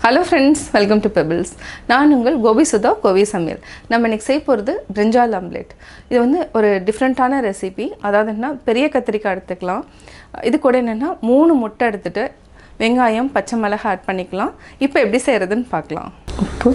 hello friends welcome to Pebbles நான் உங்கள் கோபி சுதா கோபி சமையல் நம்ம இன்னைக்கு செய்ய போகிறது பிரிஞ்சால் ஆம்லேட் இது வந்து ஒரு டிஃப்ரெண்ட்டான ரெசிபி அதாவது என்ன பெரிய கத்திரிக்காய் எடுத்துக்கலாம் இது கூட என்னென்னா மூணு முட்டை எடுத்துட்டு வெங்காயம் பச்சை மிளகாய் ஆட் பண்ணிக்கலாம் இப்போ எப்படி செய்கிறதுன்னு பார்க்கலாம் உப்பு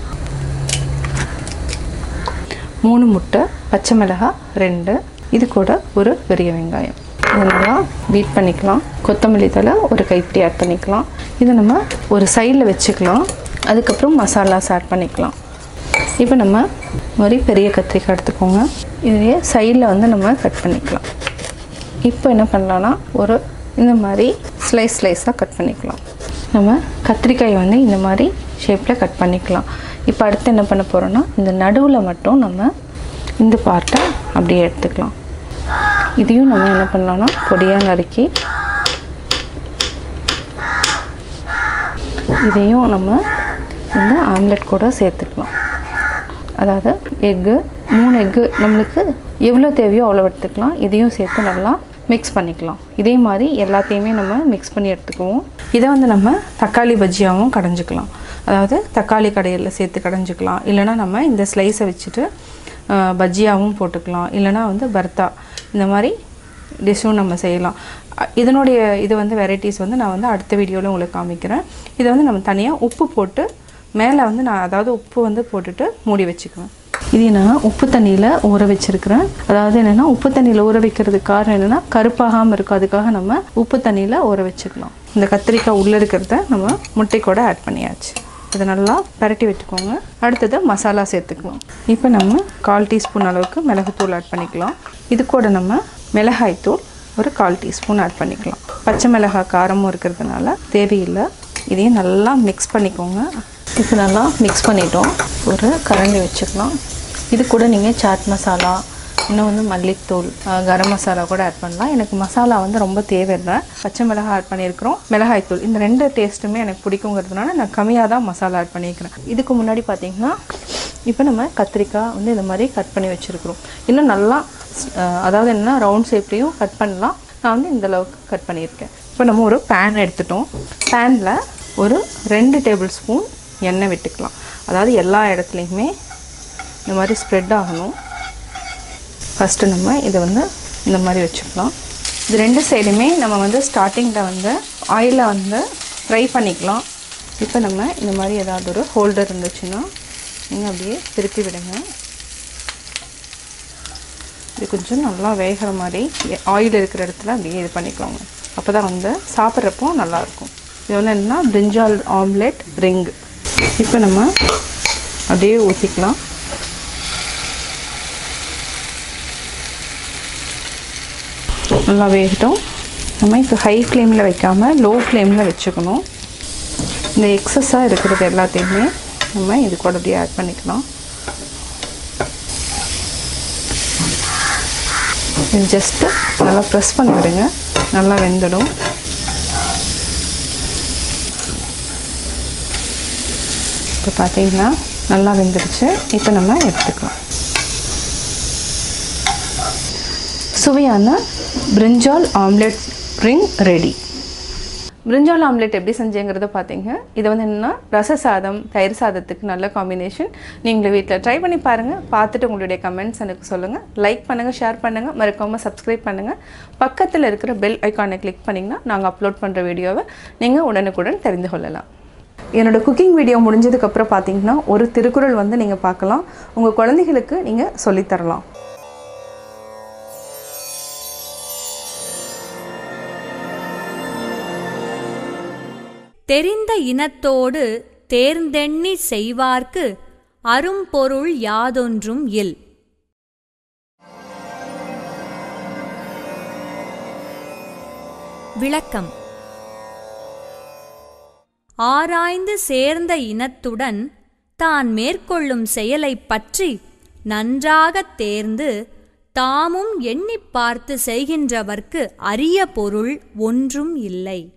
மூணு முட்டை பச்சை மிளகாய் ரெண்டு இது கூட ஒரு பெரிய வெங்காயம் இதெல்லாம் பீட் பண்ணிக்கலாம் கொத்தமல்லி தழை ஒரு கைப்பிடி ஆட் பண்ணிக்கலாம் இதை நம்ம ஒரு சைடில் வச்சுக்கலாம் அதுக்கப்புறம் மசாலாஸ் ஆட் பண்ணிக்கலாம் இப்போ நம்ம இந்த மாதிரி பெரிய கத்திரிக்காய் எடுத்துக்கோங்க இதையே சைடில் வந்து நம்ம கட் பண்ணிக்கலாம் இப்போ என்ன பண்ணலான்னா ஒரு இந்த மாதிரி ஸ்லைஸ் ஸ்லைஸாக கட் பண்ணிக்கலாம் நம்ம கத்திரிக்காய் வந்து இந்த மாதிரி ஷேப்பில் கட் பண்ணிக்கலாம் இப்போ அடுத்து என்ன பண்ண போகிறோன்னா இந்த நடுவில் மட்டும் நம்ம இந்த பார்ட்டை அப்படியே எடுத்துக்கலாம் இதையும் நம்ம என்ன பண்ணலாம்னா பொடியாக நறுக்கி இதையும் நம்ம இந்த ஆம்லெட் கூட சேர்த்துக்கலாம் அதாவது எக்கு மூணு எக்கு நம்மளுக்கு எவ்வளோ தேவையோ அவ்வளோ எடுத்துக்கலாம் இதையும் சேர்த்து நல்லா மிக்ஸ் பண்ணிக்கலாம் இதே மாதிரி எல்லாத்தையுமே நம்ம மிக்ஸ் பண்ணி எடுத்துக்குவோம் இதை வந்து நம்ம தக்காளி பஜ்ஜியாகவும் கடைஞ்சிக்கலாம் அதாவது தக்காளி கடையில் சேர்த்து கடைஞ்சிக்கலாம் இல்லைனா நம்ம இந்த ஸ்லைஸை வச்சுட்டு அஹ், பஜ்ஜியாவும் போட்டுக்கலாம் இல்லைனா வந்து பர்த்தா இந்த மாதிரி டிஷ்ஷும் நம்ம செய்யலாம் அ- இதனுடைய இது வந்து வெரைட்டிஸ் வந்து நான் வந்து அடுத்த வீடியோவில் உங்களுக்கு காமிக்கிறேன் இதை வந்து நம்ம தனியாக உப்பு போட்டு மேலே வந்து நான் அதாவது உப்பு வந்து போட்டுட்டு மூடி வச்சுக்குவேன் இது நான் உப்பு தண்ணியில் ஊற வச்சிருக்கிறேன் அதாவது என்னென்னா உப்பு தண்ணியில் ஊற வைக்கிறதுக்கு காரணம் என்னென்னா கருப்பாகாமல் இருக்கும் அதுக்காக நம்ம உப்பு தண்ணியில் ஊற வச்சுக்கலாம் இந்த கத்திரிக்காய் உள்ளே இருக்கிறத நம்ம முட்டை கூட ஆட் பண்ணியாச்சு இதை நல்லா பரட்டி விட்டுக்கோங்க அடுத்தது மசாலா சேர்த்துக்கலாம் இப்போ நம்ம கால் டீஸ்பூன் அளவுக்கு மிளகுத்தூள் ஆட் பண்ணிக்கலாம் இது கூட நம்ம மிளகாய்த்தூள் ஒரு கால் டீஸ்பூன் ஆட் பண்ணிக்கலாம் பச்சை மிளகாய் காரமும் இருக்கிறதுனால தேவையில்லை இதையும் நல்லா மிக்ஸ் பண்ணிக்கோங்க இப்போ நல்லா மிக்ஸ் பண்ணிட்டோம் ஒரு கரண்டி வச்சுக்கலாம் இது கூட நீங்கள் சாட் மசாலா இன்னும் வந்து மல்லித்தூள் அஹ், கரம் மசாலா கூட ஆட் பண்ணலாம் எனக்கு மசாலா வந்து ரொம்ப தேவையில்லை பச்சை மிளகாய் ஆட் பண்ணியிருக்கிறோம் மிளகாய்த்தூள் இந்த ரெண்டு டேஸ்ட்டுமே எனக்கு பிடிக்குங்கிறதுனால நான் கம்மியாக தான் மசாலா ஆட் பண்ணியிருக்கிறேன் இதுக்கு முன்னாடி பார்த்தீங்கன்னா இப்போ நம்ம கத்திரிக்காய் வந்து இந்த மாதிரி கட் பண்ணி வச்சுருக்கிறோம் இன்னும் நல்லா அஹ், அதாவது என்னென்னா ரவுண்ட் ஷேப்லேயும் கட் பண்ணலாம் நான் வந்து இந்த அளவுக்கு கட் பண்ணியிருக்கேன் இப்போ நம்ம ஒரு பேன் எடுத்துட்டோம் பேனில் ஒரு ரெண்டு டேபிள் ஸ்பூன் எண்ணெய் விட்டுக்கலாம் அதாவது எல்லா இடத்துலையுமே இந்த மாதிரி ஸ்ப்ரெட் ஆகணும் ஃபஸ்ட்டு நம்ம இதை வந்து இந்த மாதிரி வச்சுக்கலாம் இது ரெண்டு சைடுமே நம்ம வந்து ஸ்டார்டிங்கில் வந்து ஆயிலில் வந்து ஃப்ரை பண்ணிக்கலாம் இப்போ நம்ம இந்த மாதிரி ஏதாவது ஒரு ஹோல்டர் இருந்துச்சுன்னா நீங்கள் அப்படியே திருப்பி விடுங்க இது கொஞ்சம் நல்லா வேகிற மாதிரி ஆயில் இருக்கிற இடத்துல அப்படியே இது பண்ணிக்கோங்க அப்போ தான் வந்து சாப்பிட்றப்போ நல்லாயிருக்கும் இது வந்து என்னன்னா பிரிஞ்சால் ஆம்லெட் ரிங் இப்போ நம்ம அப்படியே ஊற்றிக்கலாம் நல்லா வேகட்டும் நம்ம இப்போ ஹை ஃப்ளேமில் வைக்காமல் லோ ஃப்ளேமில் வச்சுக்கணும் இந்த எக்ஸஸாக இருக்கிறது எல்லாத்தையுமே நம்ம இது கூட அப்படியே ஆட் பண்ணிக்கலாம் இது ஜஸ்ட்டு நல்லா ப்ரெஸ் பண்ணி விடுங்க நல்லா வெந்துடும் இப்போ பார்த்தீங்கன்னா நல்லா வெந்துடுச்சு இப்போ நம்ம எடுத்துக்கலாம் சுவையான brinjal omelette ring ready brinjal omelette எப்படி செஞ்சேங்கிறத பார்த்தீங்க இது வந்து என்னென்னா ரச சாதம் தயிர் சாதத்துக்கு நல்ல காம்பினேஷன் நீங்களும் வீட்டில் ட்ரை பண்ணி பாருங்கள் பார்த்துட்டு உங்களுடைய கமெண்ட்ஸ் எனக்கு சொல்லுங்கள் லைக் பண்ணுங்கள் ஷேர் பண்ணுங்கள் மறக்காமல் சப்ஸ்கிரைப் பண்ணுங்கள் பக்கத்தில் இருக்கிற பெல் ஐக்கானை கிளிக் பண்ணிங்கன்னா நாங்கள் அப்லோட் பண்ணுற வீடியோவை நீங்கள் உடனுக்குடன் தெரிந்து கொள்ளலாம் என்னோட குக்கிங் வீடியோ முடிஞ்சதுக்கப்புறம் பார்த்தீங்கன்னா ஒரு திருக்குறள் வந்து நீங்கள் பார்க்கலாம் உங்கள் குழந்தைகளுக்கு நீங்கள் சொல்லித்தரலாம் தெரிந்த இனத்தோடு தேர்ந்தெண்ணி செய்வார்க்கு அரும்பொருள் யாதொன்றும் இல் விளக்கம் ஆராய்ந்து சேர்ந்த இனத்துடன் தான் மேற்கொள்ளும் செயலைப் பற்றி நன்றாகத் தேர்ந்து தாமும் எண்ணிப் பார்த்து செய்கின்றவர்க்கு அரிய பொருள் ஒன்றும் இல்லை